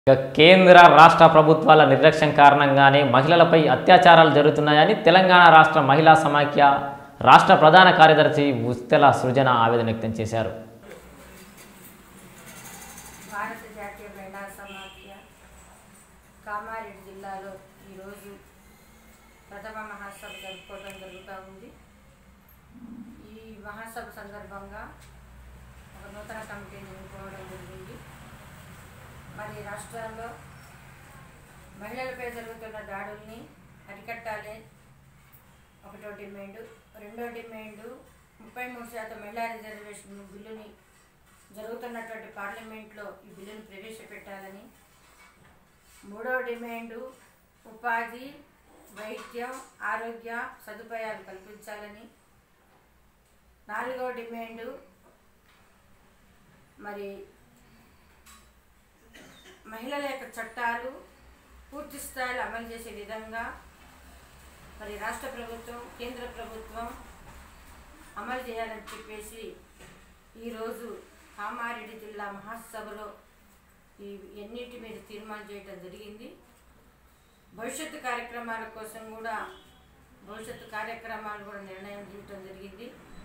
ఇక కేంద్ర రాష్ట్ర ప్రభుత్వాల నిర్లక్ష్యం కారణంగానే మహిళలపై అత్యాచారాలు జరుగుతున్నాయని తెలంగాణ రాష్ట్ర మహిళా సమాఖ్య రాష్ట్ర ప్రధాన కార్యదర్శి ఉస్తెల సృజన ఆవేదన వ్యక్తం చేశారు భారత జాతీయ మహిళా సమాఖ్య కామారెడ్డి జిల్లాలో ఈరోజు ప్రథమ మహాసభ జరుపుకోవడం జరుగుతూ ఉంది ఈ మహాసభ సందర్భంగా ఒక నూతన కమిటీని ఎన్నుకోవడం జరిగింది మరి రాష్ట్రంలో మహిళలపై జరుగుతున్న దాడుల్ని అరికట్టాలి ఒకటో డిమాండు రెండో డిమాండు ముప్పై మూడు శాతం మహిళా రిజర్వేషన్ బిల్లుని జరుగుతున్నటువంటి పార్లమెంట్లో ఈ బిల్లును ప్రవేశపెట్టాలని మూడో డిమాండు ఉపాధి వైద్యం ఆరోగ్య సదుపాయాలు కల్పించాలని నాలుగో డిమాండు మరి మహిళల యొక్క చట్టాలు పూర్తి స్థాయిలో అమలు చేసే విధంగా మరి రాష్ట్ర ప్రభుత్వం కేంద్ర ప్రభుత్వం అమలు చేయాలని చెప్పేసి ఈరోజు కామారెడ్డి జిల్లా మహాసభలో ఈ ఎన్నిటి మీద తీర్మానం చేయడం జరిగింది భవిష్యత్తు కార్యక్రమాల కోసం కూడా భవిష్యత్తు కార్యక్రమాలు కూడా నిర్ణయం చేయడం జరిగింది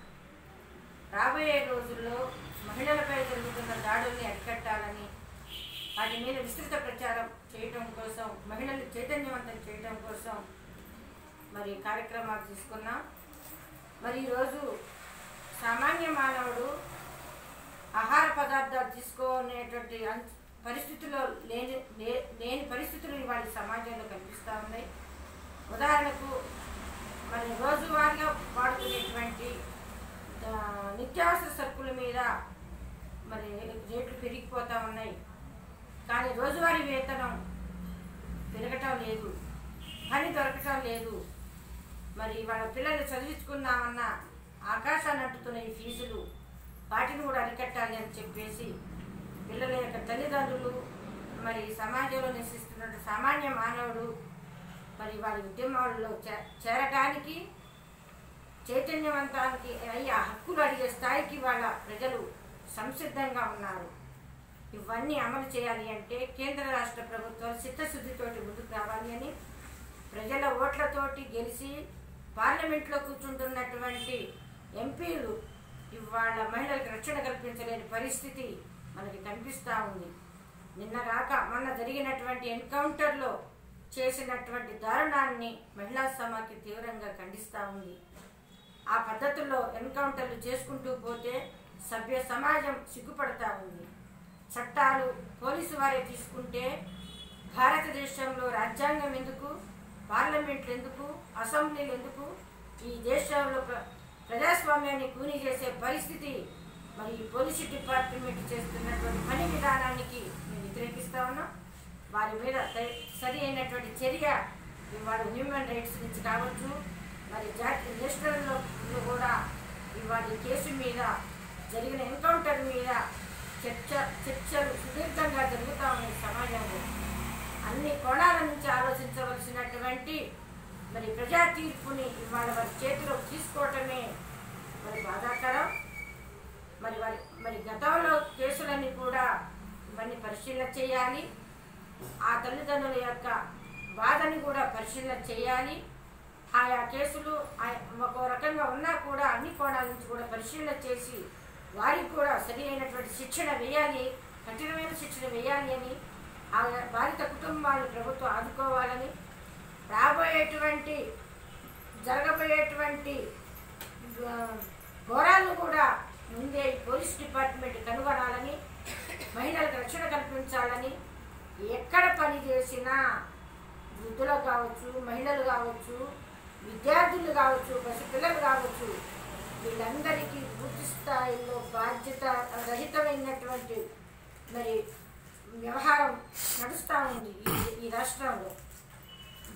రాబోయే రోజుల్లో మహిళలపై జరుగుతున్న దాడుల్ని అరికట్టాలని వాటి మీద విస్తృత ప్రచారం చేయటం కోసం మహిళల్ని చైతన్యవంతం చేయటం కోసం మరి కార్యక్రమాలు తీసుకున్నాం మరి ఈరోజు సామాన్య మానవుడు ఆహార పదార్థాలు తీసుకునేటువంటి అన్- పరిస్థితుల్లో లేని లే- లేని పరిస్థితులు ఇవాళ సమాజంలో కనిపిస్తూ ఉన్నాయి ఉదాహరణకు మరి రోజువారీగా వాడుకునేటువంటి ఆ, నిత్యావసర సరుకుల మీద మరి రేట్లు పెరిగిపోతూ ఉన్నాయి కానీ రోజువారీ వేతనం పెరగటం లేదు పని దొరకటం లేదు మరి వాళ్ళ పిల్లలు చదివించుకుందామన్న ఆకాశాన్ని అంటుతున్న ఈ ఫీజులు వాటిని కూడా అరికట్టాలి అని చెప్పేసి పిల్లల యొక్క తల్లిదండ్రులు మరి సమాజంలో నివసిస్తున్న సామాన్య మానవుడు మరి వారి ఉద్యమాల్లో చే చేరటానికి చైతన్యవంతానికి అయ్యి ఆ హక్కులు అడిగే స్థాయికి వాళ్ళ ప్రజలు సంసిద్ధంగా ఉన్నారు ఇవన్నీ అమలు చేయాలి అంటే కేంద్ర రాష్ట్ర ప్రభుత్వాలు చిత్తశుద్ధితోటి ముందుకు రావాలి అని ప్రజల ఓట్లతోటి గెలిచి పార్లమెంట్లో కూర్చుంటున్నటువంటి ఎంపీలు ఇవాళ మహిళలకు రక్షణ కల్పించలేని పరిస్థితి మనకి కనిపిస్తూ ఉంది నిన్న రాక మొన్న జరిగినటువంటి ఎన్కౌంటర్లో చేసినటువంటి దారుణాన్ని మహిళా సమాఖ్య తీవ్రంగా ఖండిస్తూ ఉంది ఆ పద్ధతుల్లో ఎన్కౌంటర్లు చేసుకుంటూ పోతే సభ్య సమాజం సిగ్గుపడతా ఉంది చట్టాలు పోలీసు వారే తీసుకుంటే భారతదేశంలో రాజ్యాంగం ఎందుకు పార్లమెంట్లు ఎందుకు అసెంబ్లీలు ఎందుకు ఈ దేశంలో ప్ర ప్రజాస్వామ్యాన్ని కూని చేసే పరిస్థితి మరి ఈ పోలీసు డిపార్ట్మెంట్ చేస్తున్నటువంటి పని విధానానికి మేము వ్యతిరేకిస్తా ఉన్నాం వారి మీద సరి- సరి అయినటువంటి చర్య ఇవాళ హ్యూమన్ రైట్స్ నుంచి కావచ్చు మరి జాతీయ నేషనల్లో కూడా ఇవాళ ఈ కేసు మీద జరిగిన ఎన్కౌంటర్ మీద చర్చ చర్చలు సుదీర్ఘంగా జరుగుతూ ఉన్నాయి సమాజంలో అన్ని కోణాల నుంచి ఆలోచించవలసినటువంటి మరి ప్రజా తీర్పుని ఇవాళ వారి చేతిలో తీసుకోవటమే మరి బాధాకరం మరి వారి మరి గతంలో కేసులన్నీ కూడా ఇవన్నీ పరిశీలన చేయాలి ఆ తల్లిదండ్రుల యొక్క బాధని కూడా పరిశీలన చేయాలి ఆయా కేసులు ఆయ- ఒక రకంగా ఉన్నా కూడా అన్ని కోణాల నుంచి కూడా పరిశీలన చేసి వారికి కూడా సరి అయినటువంటి శిక్షణ వేయాలి కఠినమైన శిక్షణ వేయాలి అని ఆ బాధిత కుటుంబాలను ప్రభుత్వం ఆదుకోవాలని రాబోయేటువంటి జరగబోయేటువంటి ఆ, ఘోరాలను కూడా ముందే ఈ పోలీస్ డిపార్ట్మెంట్ కనుగొనాలని మహిళలకు రక్షణ కల్పించాలని ఎక్కడ పని చేసినా వృద్ధులు కావచ్చు మహిళలు కావచ్చు విద్యార్థులు కావచ్చు పసిపిల్లలు కావచ్చు వీళ్ళందరికీ పూర్తి స్థాయిలో బాధ్యత రహితమైనటువంటి మరి వ్యవహారం నడుస్తూ ఉంది ఈ- ఈ రాష్ట్రంలో